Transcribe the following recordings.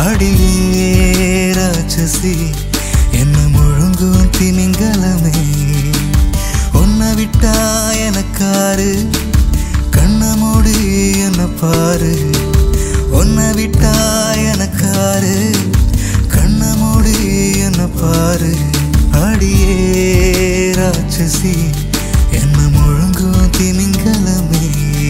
அடியே ராட்சசி என்ன முழுங்கும் திமிங்கலமே உன்னை விட்டா எனக்காரு கண்ண மூடி என்ன பாரு உன்னை விட்டா எனக்காரு கண்ண மூடி என்ன பாரு அடியே ராட்சசி என்ன முழுங்கும் திமிங்கலமே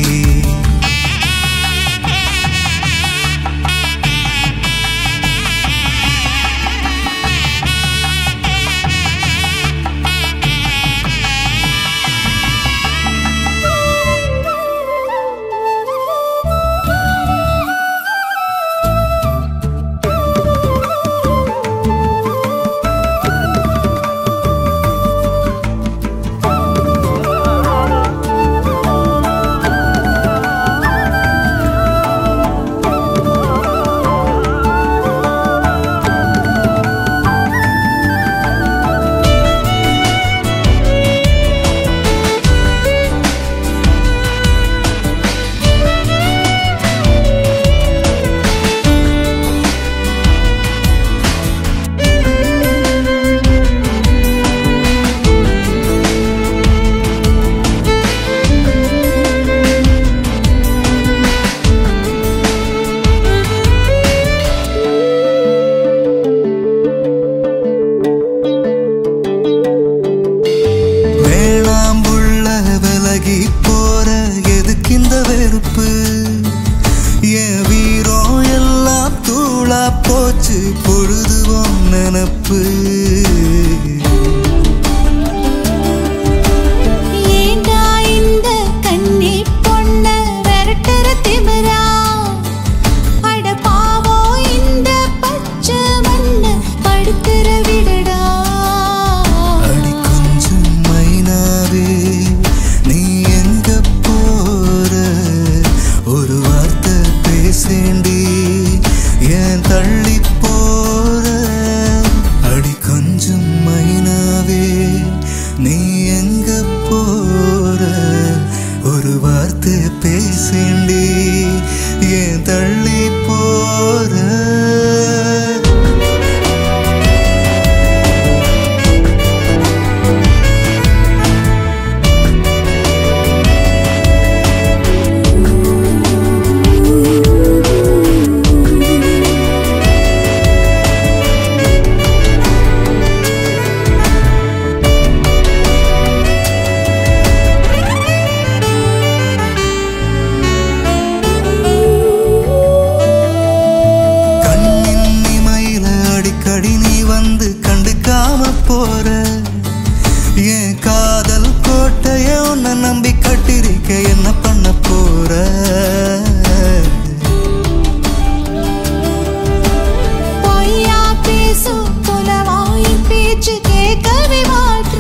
வேணாம் புள்ள விலகி போற எதுக்கு இந்த வெறுப்பு என் வீரம் எல்லாம் தூளா போச்சு பொழுதுவோம் நினப்பு ஏண்டா இந்த கன்னி பொண்ண விரட்டுற திமிரா அட பாவம் இந்த பச்சை மண்ண படுத்துற விடடா அடி கொஞ்சம் மைனாவே நீ எங்க போற ஒரு வார்த்தை பேசேண்டி ஏன் தள்ளி போற அடி கொஞ்சம் மைனாவே நீ எங்க போற ஒரு வார்த்தை பேசேண்டி ஏன் தள்ளி போற கண்ணின் இமையில அடிக்கடி நீ வந்து கண்டுக்காம போற என் காதல் கோட்டைய உன்னை நம்பி கட்டிருக்க என்ன பண்ண போற பொய்யா பேசும் புலவாயின் பேச்சு கேட்கவே மாட்ற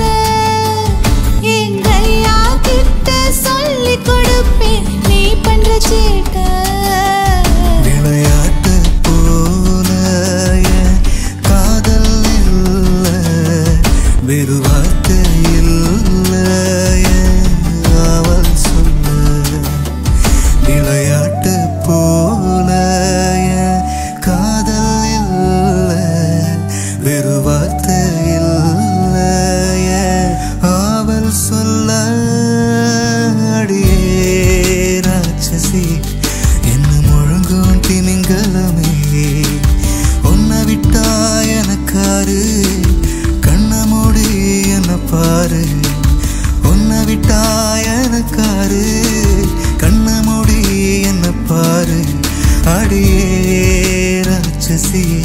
எங்கையா கிட்ட சொல்லி கொடுப்பேன் நீ பண்ற சேட்டை விளையாட்டு போல என் காதல் இல்ல வெறு வார்த்தை இல்ல என் அவள் சொல்ல விளையாட்டு போல என் காதல் இல்ல வெறு வார்த்தை இல்ல என் அவள் சொல்ல அடியே ராட்சசி என்ன முழங்கும் திமிங்கலமே உன்னை விட்டா எனக்காரு கண்ண மூடி என்ன பாரு உன்னை விட்டா எனக்காரு கண்ண மூடி என்ன பாரு அடியே ராட்சசி